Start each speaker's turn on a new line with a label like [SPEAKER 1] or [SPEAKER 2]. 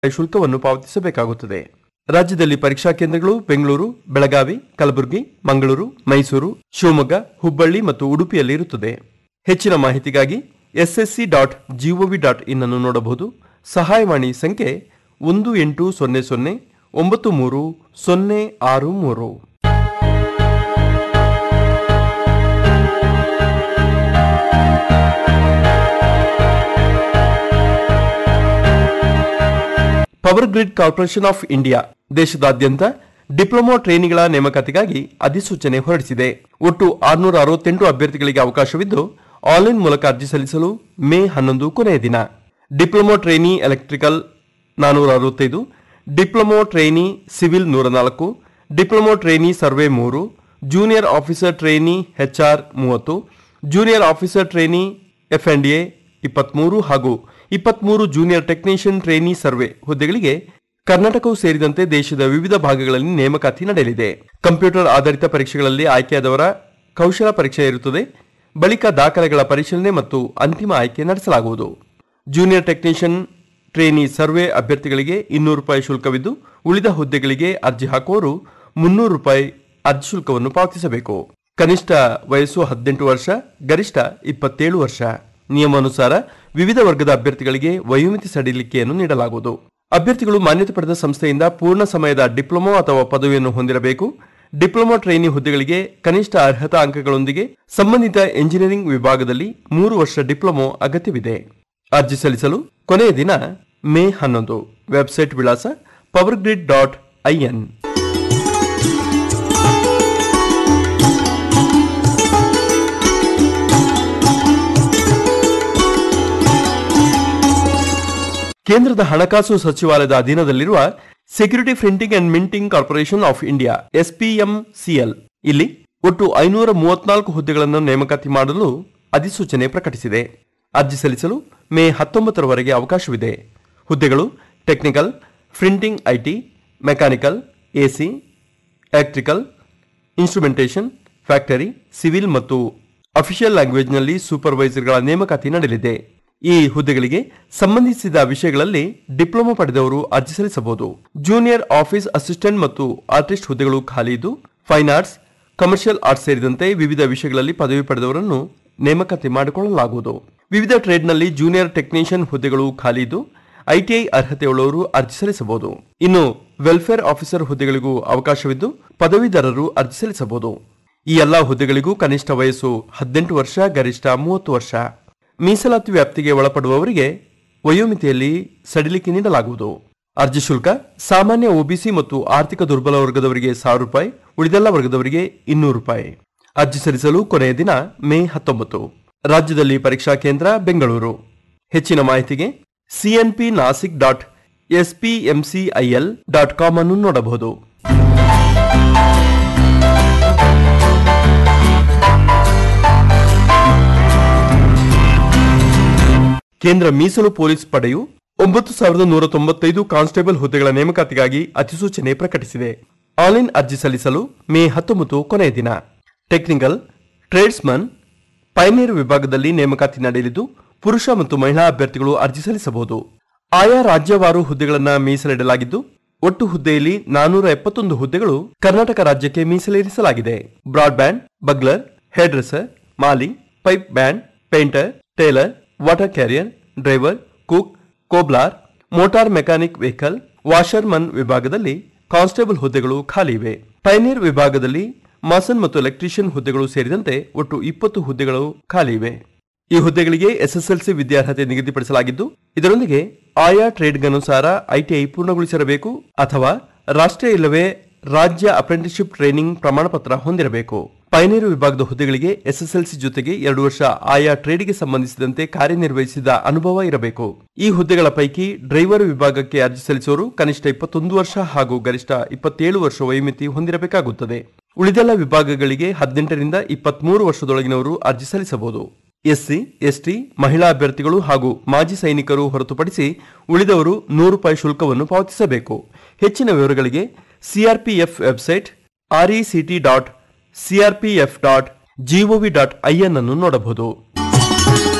[SPEAKER 1] ಶುಲ್ಕವನ್ನು ಪಾವತಿಸಬೇಕಾಗುತ್ತದೆ ರಾಜ್ಯದಲ್ಲಿ ಪರೀಕ್ಷಾ ಕೇಂದ್ರಗಳು ಬೆಂಗಳೂರು ಬೆಳಗಾವಿ ಕಲಬುರಗಿ ಮಂಗಳೂರು ಮೈಸೂರು ಶಿವಮೊಗ್ಗ ಹುಬ್ಬಳ್ಳಿ ಮತ್ತು ಉಡುಪಿಯಲ್ಲಿ ಇರುತ್ತದೆ ಹೆಚ್ಚಿನ ಮಾಹಿತಿಗಾಗಿ SSC dot G O V dot in ಅನ್ನು ನೋಡಬಹುದು ಸಹಾಯವಾಣಿ ಸಂಖ್ಯೆ ಒಂದು ಎಂಟು ಸೊನ್ನೆ ಸೊನ್ನೆ ಒಂಬತ್ತು ಮೂರು ಸೊನ್ನೆ ಆರು ಮೂರು power grid corporation of India ದೇಶದಾದ್ಯಂತ ಡಿಪ್ಲೊಮಾ ಟ್ರೈನಿಗಳ ನೇಮಕಾತಿಗಾಗಿ ಅಧಿಸೂಚನೆ ಹೊರಡಿಸಿದೆ ಒಟ್ಟು ಆರುನೂರ ಅರವತ್ತೆಂಟು ಅಭ್ಯರ್ಥಿಗಳಿಗೆ ಅವಕಾಶವಿದ್ದು ಆನ್ಲೈನ್ ಮೂಲಕ ಅರ್ಜಿ ಸಲ್ಲಿಸಲು ಮೇ ಹನ್ನೊಂದು ಕೊನೆಯ ದಿನ ಡಿಪ್ಲೊಮಾ ಟ್ರೈನಿ ಎಲೆಕ್ಟ್ರಿಕಲ್ ನಾನೂರ ಅರವತ್ತೈದು ಡಿಪ್ಲೊಮಾ ಟ್ರೈನಿ ಸಿವಿಲ್ ನೂರ ನಾಲ್ಕು ಡಿಪ್ಲೊಮಾ ಟ್ರೈನಿ ಸರ್ವೆ ಮೂರು ಜೂನಿಯರ್ ಆಫೀಸರ್ ಟ್ರೈನಿ ಎಚ್ಆರ್ ಮೂವತ್ತು junior officer trainee F and A ಇಪ್ಪತ್ಮೂರು ಹಾಗೂ ಇಪ್ಪತ್ಮೂರು ಜೂನಿಯರ್ ಟೆಕ್ನಿಷಿಯನ್ ಟ್ರೈನಿ ಸರ್ವೆ ಹುದ್ದೆಗಳಿಗೆ ಕರ್ನಾಟಕವು ಸೇರಿದಂತೆ ದೇಶದ ವಿವಿಧ ಭಾಗಗಳಲ್ಲಿ ನೇಮಕಾತಿ ನಡೆಯಲಿದೆ ಕಂಪ್ಯೂಟರ್ ಆಧಾರಿತ ಪರೀಕ್ಷೆಗಳಲ್ಲಿ ಆಯ್ಕೆಯಾದವರ ಕೌಶಲ ಪರೀಕ್ಷೆ ಇರುತ್ತದೆ ಬಳಿಕ ದಾಖಲೆಗಳ ಪರಿಶೀಲನೆ ಮತ್ತು ಅಂತಿಮ ಆಯ್ಕೆ ನಡೆಸಲಾಗುವುದು ಜೂನಿಯರ್ ಟೆಕ್ನಿಷಿಯನ್ ಟ್ರೇನಿ ಸರ್ವೆ ಅಭ್ಯರ್ಥಿಗಳಿಗೆ ಇನ್ನೂರು ರೂಪಾಯಿ ಶುಲ್ಕವಿದ್ದು ಉಳಿದ ಹುದ್ದೆಗಳಿಗೆ ಅರ್ಜಿ ಹಾಕುವವರು ಮುನ್ನೂರು ರೂಪಾಯಿ ಅರ್ಜಿ ಶುಲ್ಕವನ್ನು ಪಾವತಿಸಬೇಕು ಕನಿಷ್ಠ ವಯಸ್ಸು ಹದಿನೆಂಟು ವರ್ಷ ಗರಿಷ್ಠ ಇಪ್ಪತ್ತೇಳು ವರ್ಷ ನಿಯಮಾನುಸಾರ ವಿವಿಧ ವರ್ಗದ ಅಭ್ಯರ್ಥಿಗಳಿಗೆ ವಯೋಮಿತಿ ಸಡಿಲಿಕೆಯನ್ನು ನೀಡಲಾಗುವುದು ಅಭ್ಯರ್ಥಿಗಳು ಮಾನ್ಯತೆ ಪಡೆದ ಸಂಸ್ಥೆಯಿಂದ ಪೂರ್ಣ ಸಮಯದ ಡಿಪ್ಲೊಮಾ ಅಥವಾ ಪದವಿಯನ್ನು ಹೊಂದಿರಬೇಕು ಡಿಪ್ಲೊಮಾ ಟ್ರೈನಿ ಹುದ್ದೆಗಳಿಗೆ ಕನಿಷ್ಠ ಅರ್ಹತಾ ಅಂಕಗಳೊಂದಿಗೆ ಸಂಬಂಧಿತ ಎಂಜಿನಿಯರಿಂಗ್ ವಿಭಾಗದಲ್ಲಿ ಮೂರು ವರ್ಷ ಡಿಪ್ಲೊಮೊ ಅಗತ್ಯವಿದೆ ಅರ್ಜಿ ಸಲ್ಲಿಸಲು ಕೊನೆಯ ದಿನ ಮೇ ಹನ್ನೊಂದು ವೆಬ್ಸೈಟ್ ವಿಳಾಸ ಪವರ್ ಗ್ರಿಡ್ ಡಾಟ್ ಐಎನ್ ಕೇಂದ್ರದ ಹಣಕಾಸು ಸಚಿವಾಲಯದ ಅಧೀನದಲ್ಲಿರುವ security printing and minting corporation of India SPMCL ಇಲ್ಲಿ ಒಟ್ಟು ಐನೂರ ಮೂವತ್ನಾಲ್ಕು ಹುದ್ದೆಗಳನ್ನು ನೇಮಕಾತಿ ಮಾಡಲು ಅಧಿಸೂಚನೆ ಪ್ರಕಟಿಸಿದೆ ಅರ್ಜಿ ಸಲ್ಲಿಸಲು ಮೇ ಹತ್ತೊಂಬತ್ತರವರೆಗೆ ಅವಕಾಶವಿದೆ ಹುದ್ದೆಗಳು technical printing IT mechanical AC electrical instrumentation factory civil ಮತ್ತು ಅಫಿಷಿಯಲ್ ಲ್ಯಾಂಗ್ವೇಜ್ನಲ್ಲಿ ಸೂಪರ್ವೈಸರ್ಗಳ ನೇಮಕಾತಿ ನಡೆಯಲಿದೆ ಈ ಹುದ್ದೆಗಳಿಗೆ ಸಂಬಂಧಿಸಿದ ವಿಷಯಗಳಲ್ಲಿ ಡಿಪ್ಲೊಮಾ ಪಡೆದವರು ಅರ್ಜಿ ಸಲ್ಲಿಸಬಹುದು ಜೂನಿಯರ್ ಆಫೀಸ್ ಅಸಿಸ್ಟೆಂಟ್ ಮತ್ತು ಆರ್ಟಿಸ್ಟ್ ಹುದ್ದೆಗಳು ಖಾಲಿ ಇದ್ದು ಫೈನ್ ಆರ್ಟ್ಸ್ ಕಮರ್ಷಿಯಲ್ ಆರ್ಟ್ಸ್ ಸೇರಿದಂತೆ ವಿವಿಧ ವಿಷಯಗಳಲ್ಲಿ ಪದವಿ ಪಡೆದವರನ್ನು ನೇಮಕಾತಿ ಮಾಡಿಕೊಳ್ಳಲಾಗುವುದು ವಿವಿಧ ಟ್ರೇಡ್ನಲ್ಲಿ ಜೂನಿಯರ್ ಟೆಕ್ನಿಷಿಯನ್ ಹುದ್ದೆಗಳು ಖಾಲಿ ಇದ್ದು ಐಟಿಐ ಅರ್ಹತೆಯುಳ್ಳವರು ಅರ್ಜಿ ಸಲ್ಲಿಸಬಹುದು ಇನ್ನು ವೆಲ್ಫೇರ್ ಆಫೀಸರ್ ಹುದ್ದೆಗಳಿಗೂ ಅವಕಾಶವಿದ್ದು ಪದವೀಧರರು ಅರ್ಜಿ ಸಲ್ಲಿಸಬಹುದು ಈ ಎಲ್ಲಾ ಹುದ್ದೆಗಳಿಗೂ ಕನಿಷ್ಠ ವಯಸ್ಸು ಹದಿನೆಂಟು ವರ್ಷ ಗರಿಷ್ಠ ಮೂವತ್ತು ವರ್ಷ ಮೀಸಲಾತಿ ವ್ಯಾಪ್ತಿಗೆ ಒಳಪಡುವವರಿಗೆ ವಯೋಮಿತಿಯಲ್ಲಿ ಸಡಿಲಿಕೆ ನೀಡಲಾಗುವುದು ಅರ್ಜಿ ಶುಲ್ಕ ಸಾಮಾನ್ಯ ಒಬಿಸಿ ಮತ್ತು ಆರ್ಥಿಕ ದುರ್ಬಲ ವರ್ಗದವರಿಗೆ ಸಾವಿರ ರೂಪಾಯಿ ಉಳಿದೆಲ್ಲ ವರ್ಗದವರಿಗೆ ಇನ್ನೂರು ರೂಪಾಯಿ ಅರ್ಜಿ ಸಲ್ಲಿಸಲು ಕೊನೆಯ ದಿನ ಮೇ ಹತ್ತೊಂಬತ್ತು ರಾಜ್ಯದಲ್ಲಿ ಪರೀಕ್ಷಾ ಕೇಂದ್ರ ಬೆಂಗಳೂರು ಹೆಚ್ಚಿನ ಮಾಹಿತಿಗೆ CNP Nashik dot SPMCIL dot com ಅನ್ನು ನೋಡಬಹುದು ಕೇಂದ್ರ ಮೀಸಲು ಪೊಲೀಸ್ ಪಡೆಯು ಒಂಬತ್ತು ಸಾವಿರದ ನೂರ ತೊಂಬತ್ತೈದು ಕಾನ್ಸ್ಟೇಬಲ್ ಹುದ್ದೆಗಳ ನೇಮಕಾತಿಗಾಗಿ ಅಧಿಸೂಚನೆ ಪ್ರಕಟಿಸಿದೆ ಆನ್ಲೈನ್ ಅರ್ಜಿ ಸಲ್ಲಿಸಲು ಮೇ ಹತ್ತೊಂಬತ್ತು ಕೊನೆಯ ದಿನ ಟೆಕ್ನಿಕಲ್ ಟ್ರೇಡ್ಸ್ಮನ್ ಪೈನೇರ್ ವಿಭಾಗದಲ್ಲಿ ನೇಮಕಾತಿ ನಡೆಯಲಿದ್ದು ಪುರುಷ ಮತ್ತು ಮಹಿಳಾ ಅಭ್ಯರ್ಥಿಗಳು ಅರ್ಜಿ ಸಲ್ಲಿಸಬಹುದು ಆಯಾ ರಾಜ್ಯವಾರು ಹುದ್ದೆಗಳನ್ನು ಮೀಸಲಿಡಲಾಗಿದ್ದು ಒಟ್ಟು ಹುದ್ದೆಯಲ್ಲಿ ನಾನೂರ ಎಪ್ಪತ್ತೊಂದು ಹುದ್ದೆಗಳು ಕರ್ನಾಟಕ ರಾಜ್ಯಕ್ಕೆ ಮೀಸಲಿರಿಸಲಾಗಿದೆ ಬ್ರಾಡ್ಬ್ಯಾಂಡ್ ಬಗ್ಲರ್ ಹೇರ್ ಡ್ರೆಸ್ಸರ್ ಮಾಲಿ pipe band painter tailor water carrier driver cook cobbler motor mechanic vehicle washerman ವಿಭಾಗದಲ್ಲಿ ಕಾನ್ಸ್ಟೇಬಲ್ ಹುದ್ದೆಗಳು ಖಾಲಿ ಇವೆ ಪೈನೀರ್ ವಿಭಾಗದಲ್ಲಿ ಮಾಸನ್ ಮತ್ತು ಎಲೆಕ್ಟ್ರಿಷಿಯನ್ ಹುದ್ದೆಗಳು ಸೇರಿದಂತೆ ಒಟ್ಟು ಇಪ್ಪತ್ತು ಹುದ್ದೆಗಳು ಖಾಲಿ ಇವೆ ಈ ಹುದ್ದೆಗಳಿಗೆ ಎಸ್ಎಸ್ಎಲ್ಸಿ ವಿದ್ಯಾರ್ಹತೆ ನಿಗದಿಪಡಿಸಲಾಗಿದ್ದು ಇದರೊಂದಿಗೆ ಆಯಾ ಟ್ರೇಡ್ಗನುಸಾರ ಐಟಿಐ ಪೂರ್ಣಗೊಳಿಸಿರಬೇಕು ಅಥವಾ ರಾಷ್ಟ್ರೀಯ ಇಲ್ಲವೇ ರಾಜ್ಯ ಅಪ್ರೆಂಟಿಸ್ಶಿಪ್ ಟ್ರೈನಿಂಗ್ ಪ್ರಮಾಣಪತ್ರ ಹೊಂದಿರಬೇಕು ಪೈನೇರು ವಿಭಾಗದ ಹುದ್ದೆಗಳಿಗೆ ಎಸ್ಎಸ್ಎಲ್ಸಿ ಜೊತೆಗೆ ಎರಡು ವರ್ಷ ಆಯಾ ಟ್ರೇಡ್ಗೆ ಸಂಬಂಧಿಸಿದಂತೆ ಕಾರ್ಯನಿರ್ವಹಿಸಿದ ಅನುಭವ ಇರಬೇಕು ಈ ಹುದ್ದೆಗಳ ಪೈಕಿ ಡ್ರೈವರ್ ವಿಭಾಗಕ್ಕೆ ಅರ್ಜಿ ಸಲ್ಲಿಸುವವರು ಕನಿಷ್ಠ ಇಪ್ಪತ್ತೊಂದು ವರ್ಷ ಹಾಗೂ ಗರಿಷ್ಠ ಇಪ್ಪತ್ತೇಳು ವರ್ಷ ವಯೋಮಿತಿ ಹೊಂದಿರಬೇಕಾಗುತ್ತದೆ ಉಳಿದೆಲ್ಲ ವಿಭಾಗಗಳಿಗೆ ಹದಿನೆಂಟರಿಂದ ಇಪ್ಪತ್ಮೂರು ವರ್ಷದೊಳಗಿನವರು ಅರ್ಜಿ ಸಲ್ಲಿಸಬಹುದು ಎಸ್ಸಿ ಎಸ್ಟಿ ಮಹಿಳಾ ಅಭ್ಯರ್ಥಿಗಳು ಹಾಗೂ ಮಾಜಿ ಸೈನಿಕರು ಹೊರತುಪಡಿಸಿ ಉಳಿದವರು ನೂರು ರೂಪಾಯಿ ಶುಲ್ಕವನ್ನು ಪಾವತಿಸಬೇಕು ಹೆಚ್ಚಿನ ವಿವರಗಳಿಗೆ CRPF website R E C T dot CRPF dot G O V dot I N ಅನ್ನು ನೋಡಬಹುದು